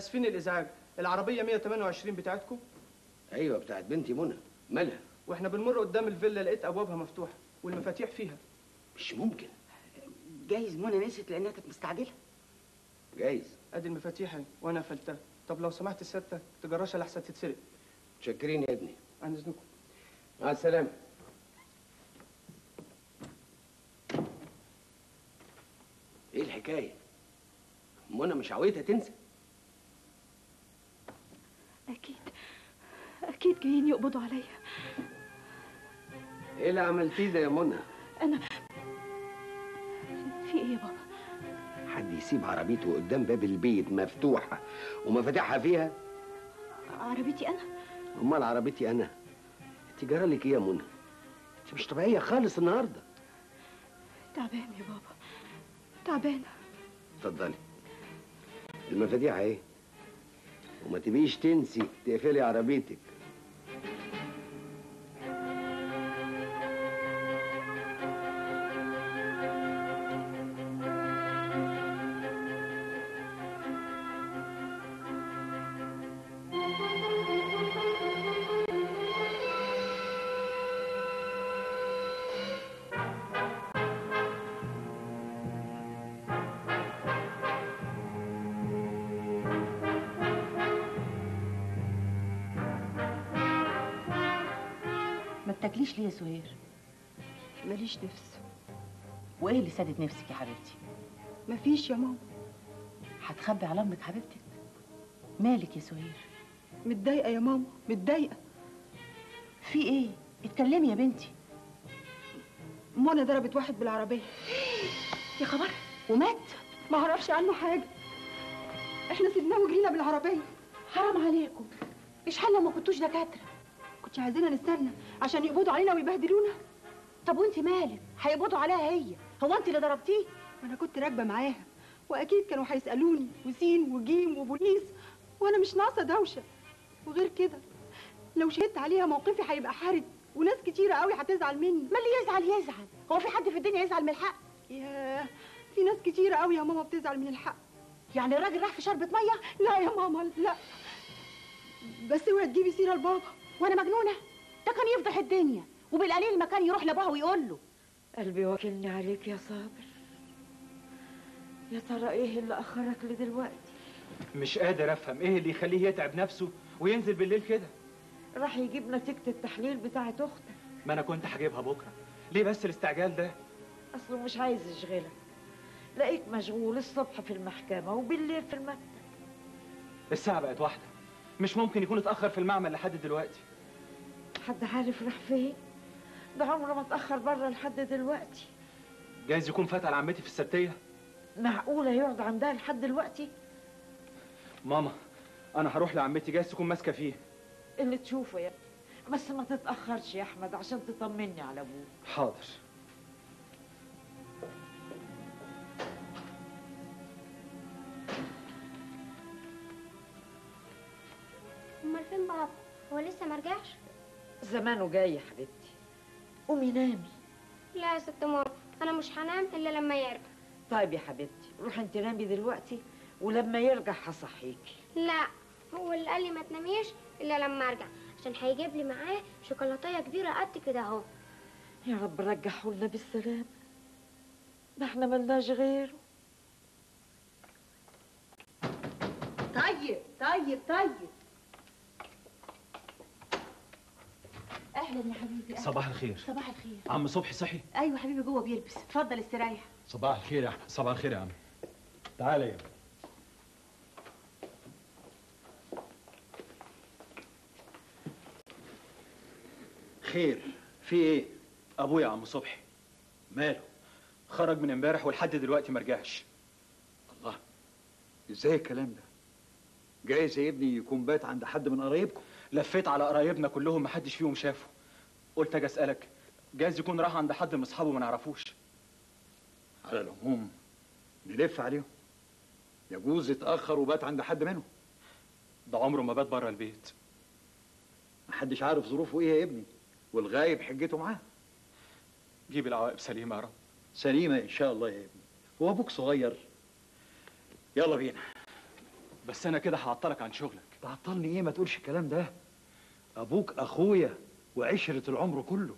اسفين الازعاج العربيه 128 بتاعتكم ايوه بتاعت بنتي منى مالها واحنا بنمر قدام الفيلا لقيت ابوابها مفتوحه والمفاتيح فيها مش ممكن جايز منى نسيت لانها كانت مستعجله جايز ادي المفاتيح اهي وانا قفلتها طب لو سمحت سيادتك تجرشها لحسن تتسرق متشكرين يا ابني عن اذنكم مع السلامه ايه الحكايه منى مش عاويتها تنسى أكيد أكيد جايين يقبضوا عليا ايه اللي عملتيه ده يا منى أنا في إيه يا بابا؟ حد يسيب عربيته قدام باب البيت مفتوحه ومفاتيحها فيها عربيتي أنا؟ امال عربيتي انا انت جرى لك ايه يا منى انت مش طبيعيه خالص النهارده تعبان يا بابا تعبانة اتفضلي المفاتيح اهي وما تبيش تنسي تقفلي عربيتك ما بتاكليش ليه يا سهير ماليش نفس وايه اللي سادت نفسك يا حبيبتي مفيش يا ماما هتخبي على امك حبيبتك مالك يا سهير متضايقة يا ماما متضايقة في ايه اتكلمي يا بنتي منى ضربت واحد بالعربية يا خبر ومات ما اعرفش عنه حاجة احنا سيبناه وجرينا بالعربية حرام عليكم ايش حل ما كنتوش دكاتره كنت عايزينها نستنى عشان يقبضوا علينا ويبهدلونا طب وانت مالك هيقبضوا عليها هي هو انت اللي ضربتيه وانا كنت راكبة معاها واكيد كانوا هيسألوني وسين وجيم وبوليس وانا مش ناقصة دوشة وغير كده لو شهدت عليها موقفي هيبقى حرج وناس كتيرة قوي هتزعل مني ما اللي يزعل يزعل هو في حد في الدنيا يزعل من الحق ياه في ناس كتيرة قوي يا ماما بتزعل من الحق يعني الراجل راح في شربة ميه لا يا ماما لا بس اوعي تجيبي سيرة لبابا وانا مجنونه ده كان يفضح الدنيا وبالقليل ما كان يروح لابوها ويقول له قلبي واكلني عليك يا صابر يا ترى ايه اللي اخرك لدلوقتي مش قادر افهم ايه اللي يخليه يتعب نفسه وينزل بالليل كده راح يجيب نتيجة التحليل بتاعت اختك ما انا كنت هجيبها بكره ليه بس الاستعجال ده اصله مش عايز يشغلك لاقيك مشغول الصبح في المحكمة وبالليل في المكتب الساعه بقت واحده مش ممكن يكون اتاخر في المعمل لحد دلوقتي حد عارف راح فين ده عمره ما اتأخر بره لحد دلوقتي جايز يكون فات على عمتي في السبتيه معقولة يقعد عندها لحد دلوقتي ماما انا هروح لعمتي جايز تكون ماسكه فيه اللي تشوفه يا ابني بس ما تتأخرش يا أحمد عشان تطمني على أبوك حاضر امال فين بابا هو لسه ما رجعش زمانه جاي يا حبيبتي قومي نامي لا يا ست ماما انا مش هنام الا لما يرجع طيب يا حبيبتي روحي انت نامي دلوقتي ولما يرجع هصحيكي لا هو اللي قال لي ما تناميش الا لما ارجع عشان هيجيب لي معاه شوكولاتايه كبيره قد كده اهو يا رب رجعه لنا بالسلامة ده احنا ملناش غيره طيب طيب طيب اهلا يا حبيبي أهلاً. صباح الخير صباح الخير عم صبحي صحي ايوه حبيبي جوه بيلبس اتفضل استريح صباح الخير يا احمد صباح الخير يا عم تعال يا خير في ايه ابويا يا عم صبحي ماله خرج من امبارح ولحد دلوقتي ما رجعش الله ازاي الكلام ده جايز يا ابني يكون بات عند حد من قرايبكم لفيت على قرايبنا كلهم محدش فيهم شافه قلت اجي اسالك جايز يكون راح عند حد من اصحابه ما نعرفوش على العموم نلف عليهم يجوز اتاخر وبات عند حد منهم ده عمره ما بات بره البيت محدش عارف ظروفه ايه يا ابني والغايب حجته معاه جيب العواقب سليمه يا رب سليمه ان شاء الله يا ابني هو ابوك صغير يلا بينا بس انا كده هعطلك عن شغلك تعطلني ايه ما تقولش الكلام ده ابوك اخويا وعشرة العمر كله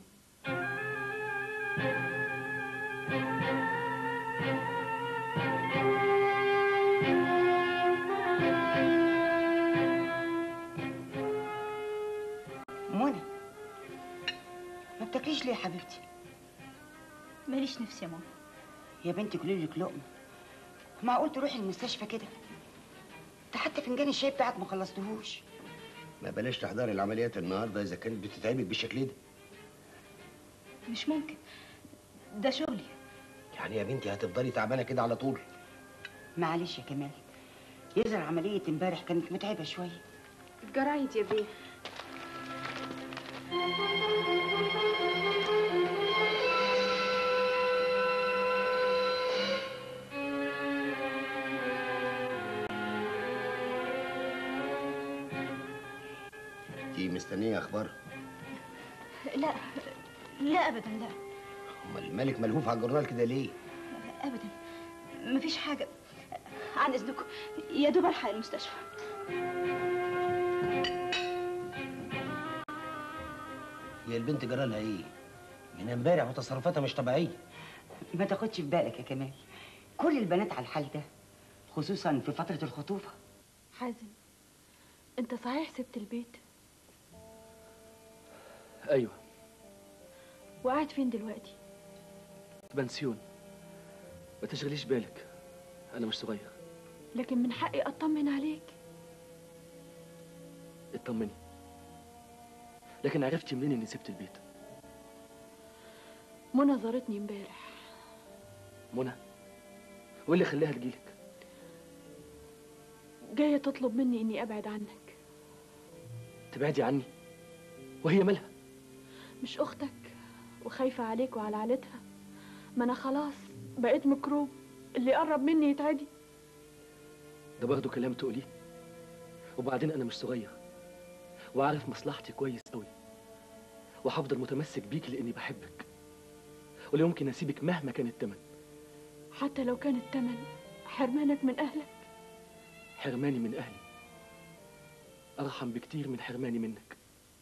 منى ما بتاكليش ليه يا حبيبتي ماليش نفسي يا ماما يا بنتي كلي لك لقمه معقول تروحي المستشفى كده ده حتى فنجان الشاي بتاعك ما خلصتهوش ما بلاش تحضري العمليات النهارده اذا كانت بتتعبك بالشكل ده مش ممكن ده شغلي يعني يا بنتي هتفضلي تعبانه كده على طول معلش يا كمال يظهر عمليه امبارح كانت متعبه شويه جرايد يا بيه انتي مستنيه اخبار لا لا ابدا لا امال الملك ملهوف على الجورنال كده ليه ابدا مفيش حاجه عن اذنكم يا دوب الحق المستشفى هي البنت جرالها ايه من امبارح وتصرفاتها مش طبيعيه ما تاخدش في بالك يا كمال كل البنات على الحال ده خصوصا في فتره الخطوبه حازم انت صحيح سبت البيت ايوه وقاعد فين دلوقتي بنسيون ما تشغليش بالك انا مش صغير لكن من حقي اطمن عليك اطمني لكن عرفتي منين اني سبت البيت منى زارتني امبارح منى وايه اللي خلاها تجيلك جايه تطلب مني اني ابعد عنك تبعدي عني وهي مالها مش اختك وخايفه عليك وعلى عيلتها ما انا خلاص بقيت مكروب اللي يقرب مني يتعدي ده برضه كلام تقوليه وبعدين انا مش صغير وعارف مصلحتي كويس قوي وهفضل متمسك بيك لاني بحبك ولا يمكن اسيبك مهما كان التمن حتى لو كان التمن حرمانك من اهلك حرماني من اهلي ارحم بكتير من حرماني منك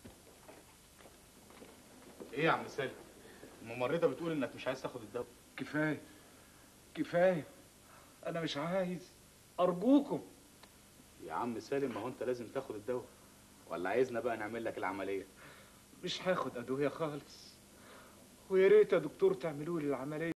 ايه يا عم سالم الممرضه بتقول انك مش عايز تاخد الدواء كفايه كفايه انا مش عايز ارجوكم يا عم سالم ما هو انت لازم تاخد الدواء ولا عايزنا بقى نعمل لك العمليه مش هاخد ادويه خالص ويا ريت يا دكتور تعملوا لي العمليه